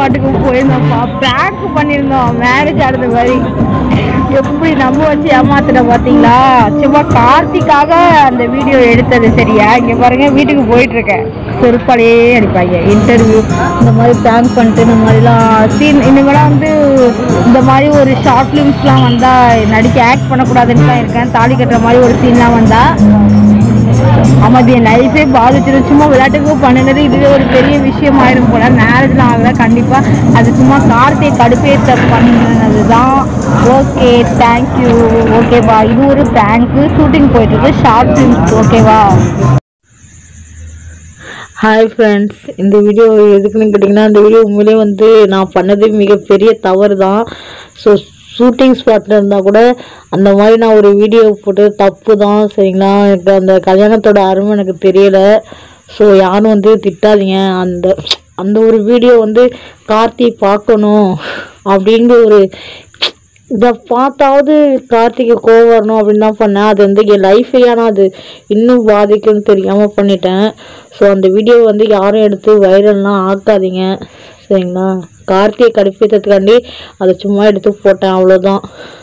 ஸ்பாட்டுக்கு போயிருந்தோம்ப்பா பேக் பண்ணியிருந்தோம் மேரேஜ் ஆனது மாதிரி எப்படி நம்ப வச்சு ஏமாத்துன பார்த்தீங்களா சும்மா கார்த்திக்காக அந்த வீடியோ எடுத்தது சரியா இங்கே பாருங்க வீட்டுக்கு போயிட்டு இருக்கேன் செருப்பாலேயே அடிப்பாங்க இன்டர்வியூ இந்த மாதிரி பேங்க் பண்ணிட்டு இந்த மாதிரிலாம் சீன் இனிமேலாம் வந்து இந்த மாதிரி ஒரு ஷார்ட் ஃபிலிம்ஸ்லாம் வந்தால் நடிக்க ஆக்ட் பண்ணக்கூடாதுன்னு தான் இருக்கேன் தாலி கட்டுற மாதிரி ஒரு சீன்லாம் வந்தால் ஆமா இது என் லைஃபே பாதிச்சிடும் சும்மா விளையாட்டுக்கு பண்ணினது இதுவே ஒரு பெரிய விஷயம் ஆயிரும் போல மேரேஜ்லாம் ஆகல கண்டிப்பா அது சும்மா கார்த்திகை கடுப்பேற்ற பண்ணினது தான் ஓகே தேங்க்யூ ஓகேவா இது ஒரு பேங்க்கு ஷூட்டிங் போயிட்டு இருக்கு ஷார்ட் ஃபிலிம்ஸ் ஓகேவா ஹாய் ஃப்ரெண்ட்ஸ் இந்த வீடியோ எதுக்குன்னு கேட்டிங்கன்னா இந்த வீடியோ உண்மையிலே வந்து நான் பண்ணது மிகப்பெரிய தவறு தான் ஸோ ஷூட்டிங் ஸ்பாட்டில் இருந்தால் கூட அந்த மாதிரி நான் ஒரு வீடியோ போட்டு தப்பு தான் சரிங்களா எனக்கு அந்த கல்யாணத்தோட அருமை எனக்கு தெரியலை ஸோ யாரும் வந்து திட்டாதீங்க அந்த அந்த ஒரு வீடியோ வந்து கார்த்தி பார்க்கணும் அப்படிங்கிற ஒரு இதை பார்த்தாவது கார்த்திகை கோவம் வரணும் அப்படின்னு தான் பண்ணேன் அது வந்து என் லைஃபையே நான் அது இன்னும் பாதிக்கும்னு தெரியாமல் பண்ணிட்டேன் ஸோ அந்த வீடியோ வந்து யாரும் எடுத்து வைரல்லாம் ஆக்காதீங்க சரிங்களா கார்த்திகை கடுப்பேற்றத்துக்காண்டி அதை சும்மா எடுத்து போட்டேன் அவ்வளோதான்